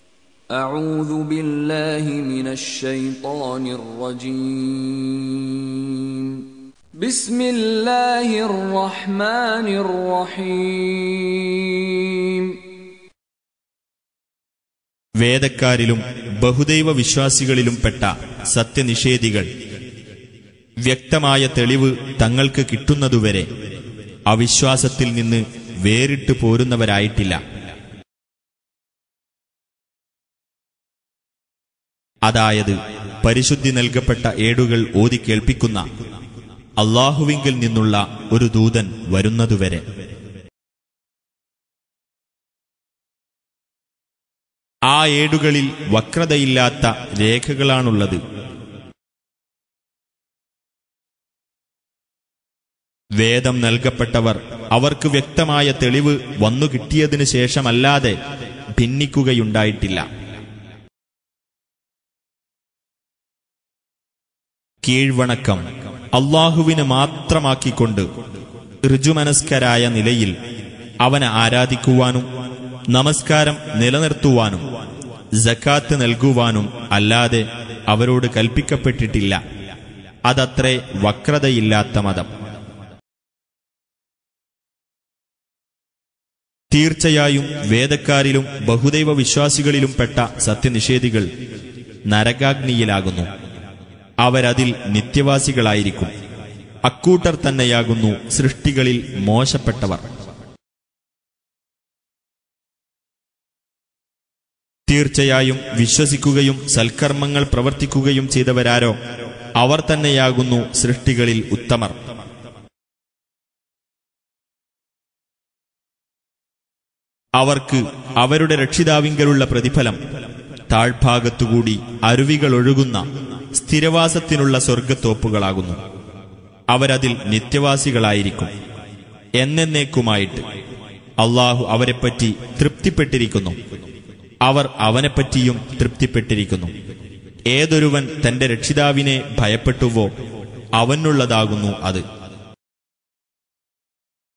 أعوذ بالله من الشيطان الرجيم بسم الله الرحمن الرحيم വേദക്കാരിലും ബഹുദൈവ വിശ്വാസികളിലും പെട്ട സത്യനിഷേധികൾ വ്യക്തമായ തെളിവ് തങ്ങൾക്ക് കിട്ടുന്നതുവരെ അവിശ്വാസത്തിൽ നിന്ന് വേറിട്ടു പോരുന്നവരായിട്ടില്ല അതായത് പരിശുദ്ധി നൽകപ്പെട്ട ഏടുകൾ ഓതി കേൾപ്പിക്കുന്ന അള്ളാഹുവിങ്കിൽ നിന്നുള്ള ഒരു ദൂതൻ വരുന്നതുവരെ ആ ഏടുകളിൽ വക്രതയില്ലാത്ത രേഖകളാണുള്ളത് വേദം നൽകപ്പെട്ടവർ അവർക്ക് വ്യക്തമായ തെളിവ് വന്നു കിട്ടിയതിനു ശേഷമല്ലാതെ ഭിന്നിക്കുകയുണ്ടായിട്ടില്ല കീഴ്വണക്കം അള്ളാഹുവിന് മാത്രമാക്കിക്കൊണ്ട് ഋജുമനസ്കരായ നിലയിൽ അവനെ ആരാധിക്കുവാനും നമസ്കാരം നിലനിർത്തുവാനും ജക്കാത്ത് നൽകുവാനും അല്ലാതെ അവരോട് കൽപ്പിക്കപ്പെട്ടിട്ടില്ല അതത്രേ വക്രതയില്ലാത്ത മതം തീർച്ചയായും വേദക്കാരിലും ബഹുദൈവ വിശ്വാസികളിലും പെട്ട സത്യനിഷേധികൾ നരകാഗ്നിയിലാകുന്നു അവരതിൽ നിത്യവാസികളായിരിക്കും അക്കൂട്ടർ തന്നെയാകുന്നു സൃഷ്ടികളിൽ മോശപ്പെട്ടവർ തീർച്ചയായും വിശ്വസിക്കുകയും സൽക്കർമ്മങ്ങൾ പ്രവർത്തിക്കുകയും ചെയ്തവരാരോ അവർ തന്നെയാകുന്നു സൃഷ്ടികളിൽ ഉത്തമർ അവർക്ക് അവരുടെ രക്ഷിതാവിങ്കലുള്ള പ്രതിഫലം താഴ്ഭാഗത്തുകൂടി അരുവികളൊഴുകുന്ന സ്ഥിരവാസത്തിനുള്ള സ്വർഗത്തോപ്പുകളാകുന്നു അവരതിൽ നിത്യവാസികളായിരിക്കും എന്നേക്കുമായിട്ട് അള്ളാഹു അവരെപ്പറ്റി തൃപ്തിപ്പെട്ടിരിക്കുന്നു അവർ അവനെപ്പറ്റിയും തൃപ്തിപ്പെട്ടിരിക്കുന്നു ഏതൊരുവൻ തന്റെ രക്ഷിതാവിനെ ഭയപ്പെട്ടുവോ അവനുള്ളതാകുന്നു അത്